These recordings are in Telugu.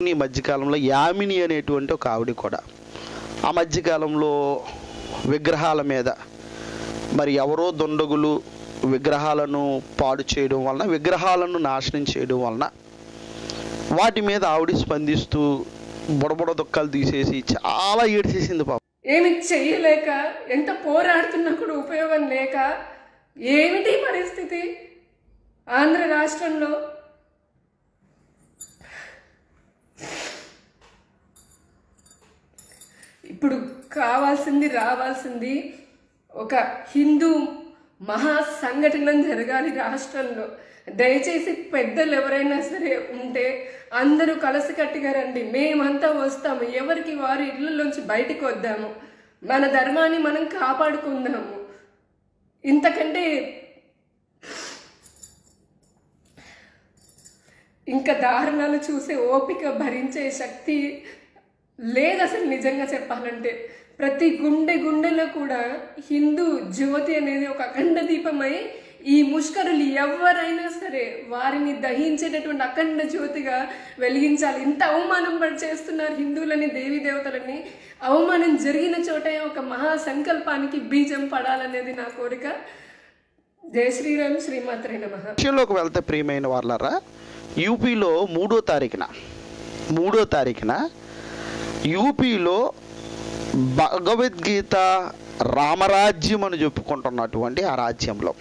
ఈ మధ్యకాలంలో యామిని అనేటువంటి ఒక ఆవిడ కూడా ఆ మధ్యకాలంలో విగ్రహాల మీద మరి ఎవరో దుండగులు విగ్రహాలను పాడు చేయడం వలన విగ్రహాలను నాశనం చేయడం వలన వాటి మీద ఆవిడ స్పందిస్తూ బుడబుడ దుఃఖాలు తీసేసి చాలా ఏడ్చేసింది పాపం ఏమి చెయ్యలేక ఎంత పోరాడుతున్నా కూడా ఉపయోగం లేక ఏమిటి పరిస్థితి ఆంధ్ర రాష్ట్రంలో ఇప్పుడు కావాల్సింది రావాల్సింది ఒక హిందూ మహా సంఘటన జరగాలి రాష్ట్రంలో దయచేసి పెద్దలు ఎవరైనా సరే ఉంటే అందరూ కలిసికట్టుగా రండి మేమంతా వస్తాము ఎవరికి వారి ఇళ్ళలోంచి బయటికి వద్దాము మన ధర్మాన్ని మనం కాపాడుకుందాము ఇంతకంటే ఇంకా దారుణాలు చూసే ఓపిక భరించే శక్తి లేదు అసలు నిజంగా చెప్పాలంటే ప్రతి గుండె గుండెలో కూడా హిందూ జ్యోతి అనేది ఒక అఖండ దీపమై ఈ ముష్కరులు ఎవరైనా సరే వారిని దహించేటటువంటి అఖండ జ్యోతిగా వెలిగించాలి ఇంత అవమానం పడి చేస్తున్నారు హిందువులని దేవీ దేవతలని అవమానం జరిగిన చోటే ఒక మహా సంకల్పానికి బీజం పడాలనేది నా కోరిక జయ శ్రీరామ్ శ్రీమాత్రే నమః విషయంలోకి వెళ్తే ప్రియమైన వాళ్ళరా యూపీలో మూడో తారీఖున మూడో తారీఖున యూపీలో భగవద్గీత రామరాజ్యం అని చెప్పుకుంటున్నటువంటి ఆ రాజ్యంలో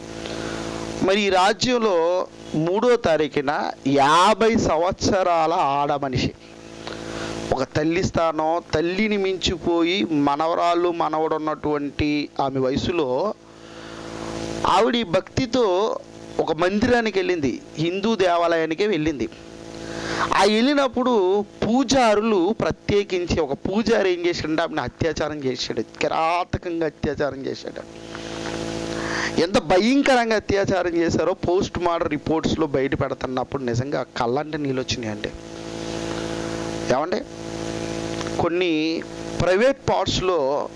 మరి ఈ రాజ్యంలో మూడో తారీఖున యాభై సంవత్సరాల ఆడ మనిషి ఒక తల్లి స్థానం తల్లిని మించిపోయి మనవరాళ్ళు మనవడు ఉన్నటువంటి ఆమె వయసులో ఆవిడ ఈ భక్తితో ఒక మందిరానికి వెళ్ళింది హిందూ దేవాలయానికే వెళ్ళింది ఆ వెళ్ళినప్పుడు పూజారులు ప్రత్యేకించి ఒక పూజారి ఏం చేశాడంటే ఆమెను అత్యాచారం చేశాడు కిరాతకంగా అత్యాచారం చేశాడు ఎంత భయంకరంగా అత్యాచారం చేశారో పోస్ట్ మార్టం రిపోర్ట్స్లో బయట పెడుతున్నప్పుడు నిజంగా కళ్ళంటే నీళ్ళు వచ్చినాయి అంటే ఏమండి కొన్ని ప్రైవేట్ పార్ట్స్లో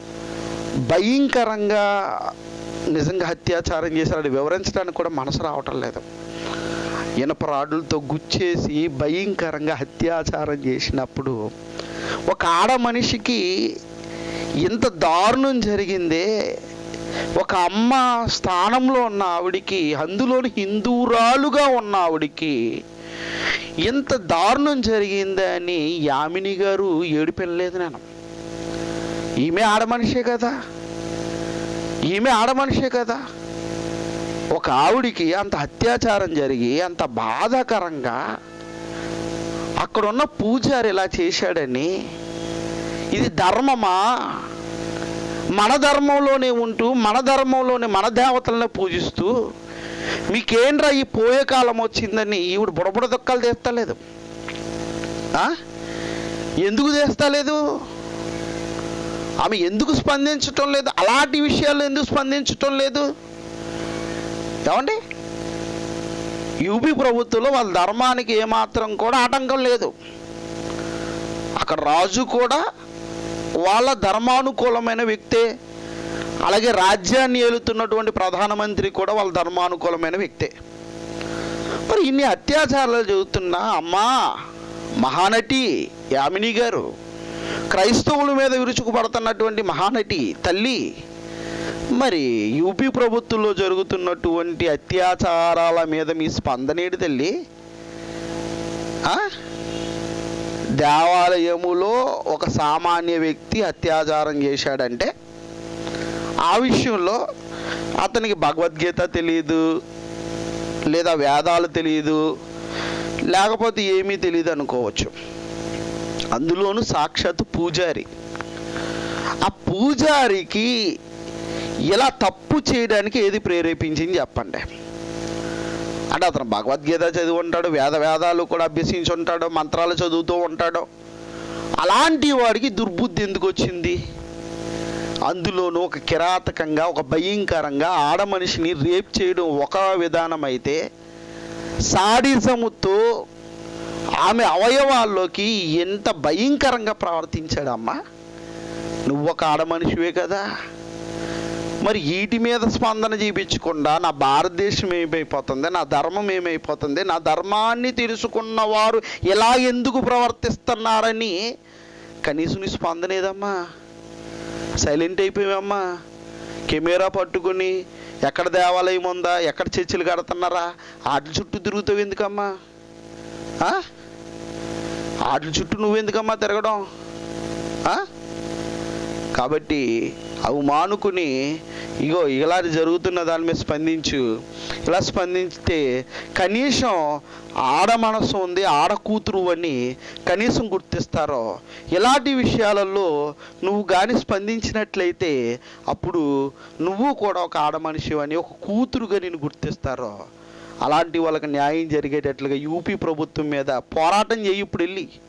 భయంకరంగా నిజంగా అత్యాచారం చేశాడు వివరించడానికి కూడా మనసు రావటం లేదు ఇనప రాడులతో గుచ్చేసి భయంకరంగా అత్యాచారం చేసినప్పుడు ఒక ఆడ మనిషికి ఇంత దారుణం జరిగిందే ఒక అమ్మ స్థానంలో ఉన్న ఆవిడికి అందులోని హిందూరాలుగా ఉన్న ఆవిడికి ఎంత దారుణం జరిగిందని యామిని గారు ఏడిపెళ్ళలేదు నేను ఈమె ఆడ మనిషే కదా ఈమె ఆడ మనిషే కదా ఒక ఆవిడికి అంత అత్యాచారం జరిగి అంత బాధాకరంగా అక్కడున్న పూజారి ఇలా చేశాడని ఇది ధర్మమా మన ధర్మంలోనే ఉంటూ మన ధర్మంలోనే మన దేవతలను పూజిస్తూ మీకేంట్రా ఈ పోయే కాలం వచ్చిందని ఈవిడ బుడబుడ దొక్కలు తీస్తలేదు ఆ? ఎందుకు తీస్తలేదు ఆమె ఎందుకు స్పందించటం లేదు అలాంటి విషయాల్లో ఎందుకు స్పందించటం లేదు ఏమండి యూపీ ప్రభుత్వంలో వాళ్ళ ధర్మానికి ఏమాత్రం కూడా ఆటంకం లేదు అక్కడ రాజు కూడా వాళ్ళ ధర్మానుకూలమైన వ్యక్తే అలాగే రాజ్యాన్ని ఏలుతున్నటువంటి ప్రధానమంత్రి కూడా వాళ్ళ ధర్మానుకూలమైన వ్యక్తే మరి ఇన్ని అత్యాచారాలు జరుగుతున్నా అమ్మా మహానటి యామిని గారు క్రైస్తవుల మీద విరుచుకుపడుతున్నటువంటి మహానటి తల్లి మరి యూపీ ప్రభుత్వంలో జరుగుతున్నటువంటి అత్యాచారాల మీద మీ స్పందనేటి తల్లి ఆ? దేవాలయములో ఒక సామాన్య వ్యక్తి అత్యాచారం చేశాడంటే ఆ విషయంలో అతనికి భగవద్గీత తెలియదు లేదా వేదాలు తెలియదు లేకపోతే ఏమీ తెలియదు అనుకోవచ్చు అందులోను సాక్షాత్ పూజారి ఆ పూజారికి ఇలా తప్పు చేయడానికి ఏది ప్రేరేపించింది చెప్పండి అంటే అతను భగవద్గీత చదివి ఉంటాడు వేద వేదాలు కూడా అభ్యసించి ఉంటాడు మంత్రాలు చదువుతూ ఉంటాడు అలాంటి వాడికి దుర్బుద్ధి ఎందుకు వచ్చింది అందులోనూ ఒక కిరాతకంగా ఒక భయంకరంగా ఆడ మనిషిని రేప్ చేయడం ఒక విధానం అయితే సాడిజముతో ఆమె అవయవాల్లోకి ఎంత భయంకరంగా ప్రవర్తించాడమ్మా నువ్వు ఒక ఆడ మనిషివే కదా మరి వీటి మీద స్పందన చూపించకుండా నా భారతదేశం ఏమైపోతుంది నా ధర్మం ఏమైపోతుంది నా ధర్మాన్ని తెలుసుకున్న వారు ఎలా ఎందుకు ప్రవర్తిస్తున్నారని కనీసం నీ స్పందన ఏదమ్మా సైలెంట్ అయిపోయావమ్మా కెమెరా పట్టుకుని ఎక్కడ దేవాలయం ఉందా ఎక్కడ చర్చిలు కడుతున్నారా వాటి చుట్టూ తిరుగుతావు ఎందుకమ్మా ఆ? వాటి చుట్టూ నువ్వెందుకమ్మా తిరగడం ఆ? కాబట్టి అవి మానుకుని ఇగో ఇలా జరుగుతున్న దాని మీద స్పందించు ఇలా స్పందించితే కనీసం ఆడ మనసు ఉంది ఆడ కూతురు అని కనీసం గుర్తిస్తారో ఇలాంటి విషయాలలో నువ్వు కానీ స్పందించినట్లయితే అప్పుడు నువ్వు కూడా ఒక ఆడ మనిషి అని ఒక కూతురుగా నేను గుర్తిస్తారో అలాంటి వాళ్ళకి న్యాయం జరిగేటట్లుగా యూపీ ప్రభుత్వం మీద పోరాటం చేయి ఇప్పుడు వెళ్ళి